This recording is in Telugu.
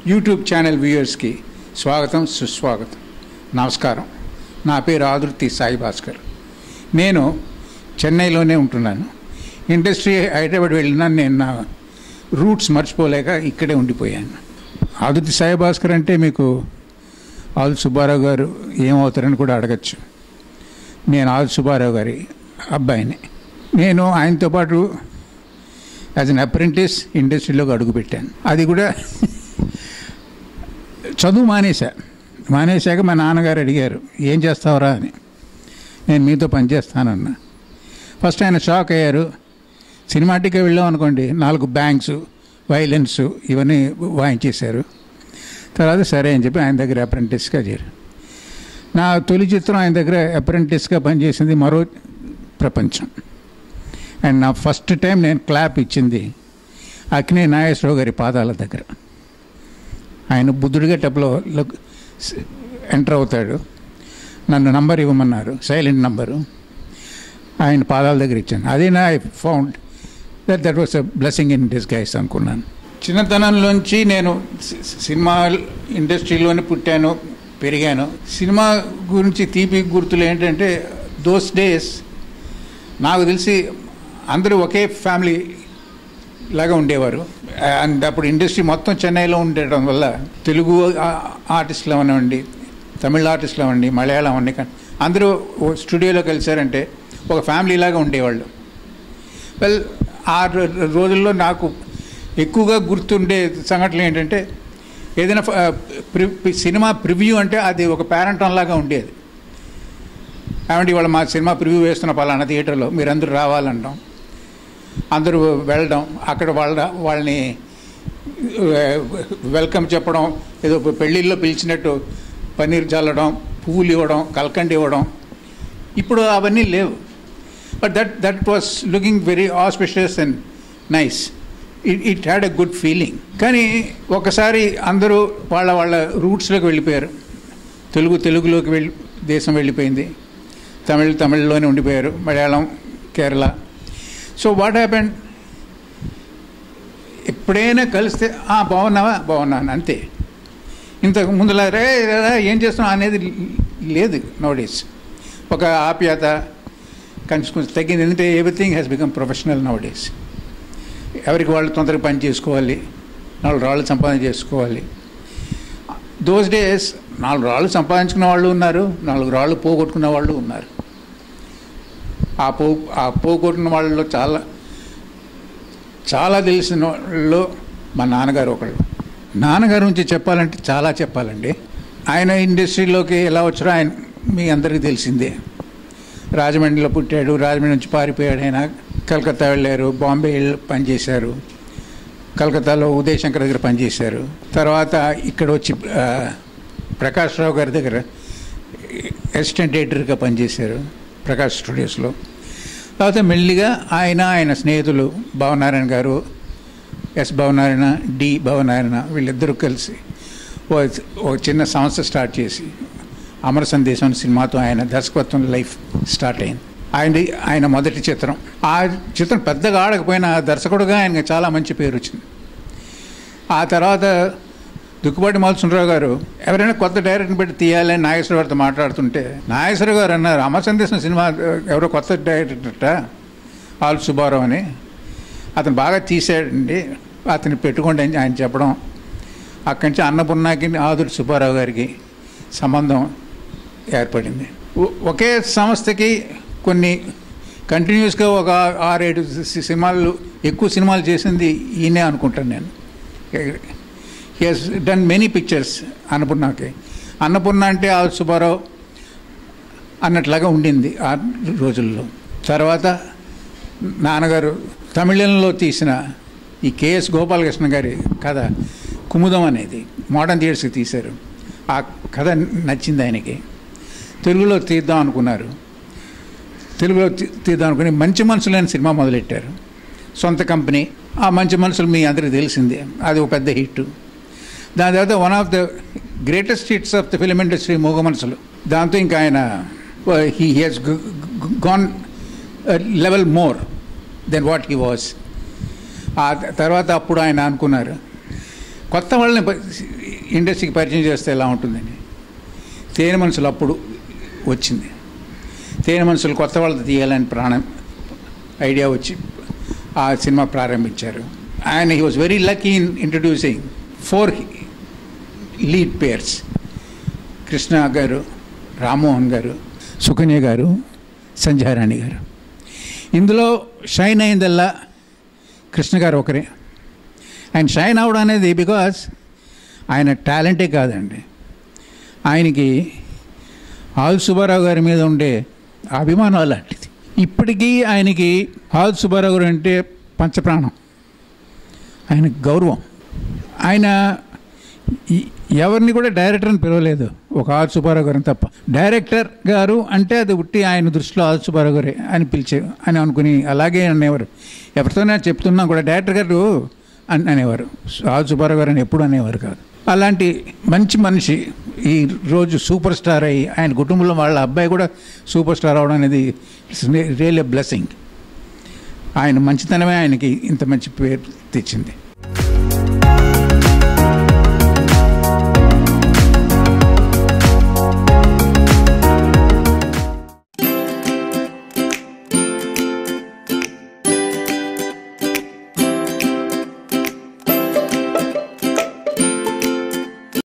యూట్యూబ్ ఛానల్ వ్యూయర్స్కి స్వాగతం సుస్వాగతం నమస్కారం నా పేరు ఆదుర్తి సాయి భాస్కర్ నేను చెన్నైలోనే ఉంటున్నాను ఇండస్ట్రీ హైదరాబాద్ వెళ్ళినా నేను నా రూట్స్ మర్చిపోలేక ఇక్కడే ఉండిపోయాను ఆదుర్తి సాయి భాస్కర్ అంటే మీకు ఆదు సుబ్బారావు గారు ఏమవుతారని కూడా అడగచ్చు నేను ఆదు సుబ్బారావు గారి అబ్బాయిని నేను ఆయనతో పాటు యాజ్ అన్ అప్రెంటిస్ ఇండస్ట్రీలోకి అడుగుపెట్టాను అది కూడా చదువు మానేశా మానేశాక మా నాన్నగారు అడిగారు ఏం చేస్తావురా అని నేను మీతో పనిచేస్తానన్నా ఫస్ట్ ఆయన షాక్ అయ్యారు సినిమాటిక్గా వెళ్ళాం అనుకోండి నాలుగు బ్యాంక్స్ వైలెన్స్ ఇవన్నీ వాయించేశారు తర్వాత సరే అని చెప్పి ఆయన దగ్గర అప్రెంటిస్గా చేరు నా తొలి చిత్రం ఆయన దగ్గర అప్రెంటిస్గా పనిచేసింది మరో ప్రపంచం అండ్ నా ఫస్ట్ టైం నేను క్లాప్ ఇచ్చింది అక్నే నాగేశ్వరరావు గారి పాదాల దగ్గర ఆయన బుద్ధుడిగా టెప్లో ఎంటర్ అవుతాడు నన్ను నంబర్ ఇవ్వమన్నారు సైలెంట్ నంబరు ఆయన పాదాల దగ్గర ఇచ్చాను అదే నా I found that that was a blessing in disguise అనుకున్నాను చిన్నతనంలోంచి నేను సి- సినిమా ఇండస్ట్రీలోనే పుట్టాను పెరిగాను సినిమా గురించి తీపి గుర్తులు ఏంటంటే దోస్ డేస్ నాకు తెలిసి అందరూ ఒకే ఫ్యామిలీ లాగా ఉండేవారు అండ్ అప్పుడు ఇండస్ట్రీ మొత్తం చెన్నైలో ఉండటం వల్ల తెలుగు ఆ- ఆర్టిస్టులు అవనివ్వండి తమిళ ఆర్టిస్టులు అవ్వండి మలయాళం అవ్వండి కానీ అందరూ ఓ స్టూడియోలో కలిశారంటే ఒక ఫ్యామిలీ లాగా ఉండేవాళ్ళు వెల్ ఆ రో- రోజుల్లో నాకు ఎక్కువగా గుర్తుండే సంఘటనలు ఏంటంటే ఏదైనా ఫ- ప్రి- సినిమా ప్రివ్యూ అంటే అది ఒక పేరెంటం లాగా ఉండేది ఏమంటే ఇవాళ మా సినిమా ప్రివ్యూ వేస్తున్న పలానా థియేటర్లో మీరందరూ రావాలంటాం అందరూ వెళ్ళడం అక్కడ వాళ్ళ వాళ్ళని వెల్కమ్ చెప్పడం ఏదో పెళ్ళిళ్ళలో పిలిచినట్టు పన్నీర్ చల్లడం పువ్వులు ఇవ్వడం కల్కండి ఇవ్వడం ఇప్పుడు అవన్నీ లేవు but that that was looking very auspicious and nice it it had a good feeling కానీ ఒకసారి అందరూ వాళ్ళ వాళ్ళ రూట్స్లోకి వెళ్ళిపోయారు తెలుగు తెలుగులోకి వెళ్ళి దేశం వెళ్ళిపోయింది తమిళ్ తమిళ్లోనే ఉండిపోయారు Malayalam Kerala so what happened ఎప్పుడైనా కలిస్తే "ఆ, బాగున్నావా బాగున్నాను అంతే ఇంతకు ముందులా రే రా, ఏం చేస్తున్నావు అనేది లేదు నోడేస్ ఒక ఆప్యాయత కొంచెం కొంచెం తగ్గింది ఎందుకంటే everything has become professional nowadays ఎవరికి వాళ్ళు తొందరగా పని చేసుకోవాలి నాలుగు రాళ్ళు సంపాదన చేసుకోవాలి దోస్ డేస్ నాలుగు రాళ్ళు సంపాదించుకున్న వాళ్ళు ఉన్నారు నాలుగు రాళ్ళు పోగొట్టుకున్న వాళ్ళు ఉన్నారు ఆ పో ఆ పోగొట్టిన వాళ్ళలో చాలా చాలా తెలిసిన వాళ్ళు మా నాన్నగారు ఒకళ్ళు నాన్నగారి నుంచి చెప్పాలంటే చాలా చెప్పాలండి ఆయన ఇండస్ట్రీలోకి ఎలా వచ్చారో ఆయన మీ అందరికీ తెలిసిందే రాజమండ్రిలో పుట్టాడు రాజమండ్రి నుంచి పారిపోయాడు ఆయన కలకత్తా వెళ్ళారు బాంబే వెళ్ళి పనిచేశారు కలకత్తాలో ఉదయ్ శంకర్ దగ్గర పనిచేశారు తర్వాత ఇక్కడ వచ్చి ఆ, ప్రకాష్ రావు గారి దగ్గర అసిస్టెంట్ ఎడిటర్గా పనిచేశారు ప్రకాష్ స్టూడియోస్లో తర్వాత మెల్లిగా ఆయన ఆయన స్నేహితులు భవనారాయణ గారు ఎస్ భవనారాయణ డి భవనారాయణ వీళ్ళిద్దరూ కలిసి ఓ ఒక చిన్న సంస్థ స్టార్ట్ చేసి అమర సందేశం అనే సినిమాతో ఆయన దర్శకత్వం లైఫ్ స్టార్ట్ అయింది ఆయన ఆయన మొదటి చిత్రం ఆ చిత్రం పెద్దగా ఆడకపోయినా దర్శకుడుగా ఆయనకి చాలా మంచి పేరు వచ్చింది ఆ తర్వాత దుక్కుపాటి మాల్సుండరావు గారు ఎవరైనా కొత్త డైరెక్టర్ని పెట్టి తీయాలని నాగేశ్వర గారితో మాట్లాడుతుంటే నాగేశ్వర గారు అన్నారు అమర సందేశం సినిమా ఎవరో కొత్త డైరెక్టర్ట ఆల్ సుబ్బారావు అని అతను బాగా తీసాడండి అతన్ని పెట్టుకోండి అని ఆయన చెప్పడం అక్కడి నుంచి అన్నపూర్ణకి ఆదురు సుబ్బారావు గారికి సంబంధం ఏర్పడింది ఒ- ఒకే సంస్థకి కొన్ని కంటిన్యూస్గా ఒక ఆరేడు సి- సినిమాలు ఎక్కువ సినిమాలు చేసింది ఈయనే అనుకుంటాను నేను he has done many pictures అన్నపూర్ణకి అన్నపూర్ణ అంటే ఆ సుబ్బారావు అన్నట్లాగా ఉండింది ఆ రోజుల్లో తర్వాత నాన్నగారు తమిళంలో తీసిన ఈ కేఎస్ గోపాలకృష్ణ గారి కథ కుముదం అనేది మోడర్న్ థియేటర్స్కి తీశారు ఆ కథ నచ్చింది ఆయనకి తెలుగులో తీద్దాం అనుకున్నారు తెలుగులో తీ- తీద్దాం అనుకుని మంచి మనుషులు అనే సినిమా మొదలెట్టారు సొంత కంపెనీ ఆ మంచి మనుషులు మీ అందరికీ తెలిసిందే అది ఒక పెద్ద హిట్ దాని తర్వాత one of the greatest hits of the film industry Mooga Manasulu దాంతో ఇంకా ఆయన he has gone level more then what he was ఆ తర్వాత అప్పుడు ఆయన అనుకున్నారు కొత్త వాళ్ళని ప- ఇండస్ట్రీకి పరిచయం చేస్తే ఎలా ఉంటుందని తేనె మనుషులు అప్పుడు వచ్చింది తేనె మనుషులు కొత్త వాళ్ళతో తీయాలని ప్రాణం ఐడియా వచ్చి ఆ సినిమా ప్రారంభించారు ఆయన he was very lucky in introducing four lead pairs Krishna garu Rammohan గారు సుకన్య గారు సంధ్యారాణి గారు ఇందులో షైన్ అయిందల్లా కృష్ణ గారు ఒకరే ఆయన షైన్ అవడం అనేది బికాస్ ఆయన టాలెంటే కాదండి ఆయనకి ఆల్ సుబ్బారావు గారి మీద ఉండే అభిమానం అలాంటిది ఇప్పటికీ ఆయనకి ఆల్ సుబ్బారావు గారు అంటే పంచప్రాణం ఆయన గౌరవం ఆయన ఈ- ఎవరిని కూడా డైరెక్టర్ అని పిలవలేదు ఒక ఆర్ సుబ్బారావు గారిని తప్ప డైరెక్టర్ గారు అంటే అది ఉట్టి ఆయన దృష్టిలో ఆర్ సుబ్బారావు గారే అని పిలిచే అని అనుకుని అలాగే అనేవారు ఎవరితోనే చెప్తున్నా కూడా డైరెక్టర్ గారు అని అనేవారు ఆర్ సుబ్బారావు గారు అని ఎప్పుడు అనేవారు కాదు అలాంటి మంచి మనిషి ఈ రోజు సూపర్ స్టార్ అయ్యి ఆయన కుటుంబంలో వాళ్ళ అబ్బాయి కూడా సూపర్ స్టార్ అవడం అనేది రియల్ ఎ బ్లెస్సింగ్ ఆయన మంచితనమే ఆయనకి ఇంత మంచి పేరు తెచ్చింది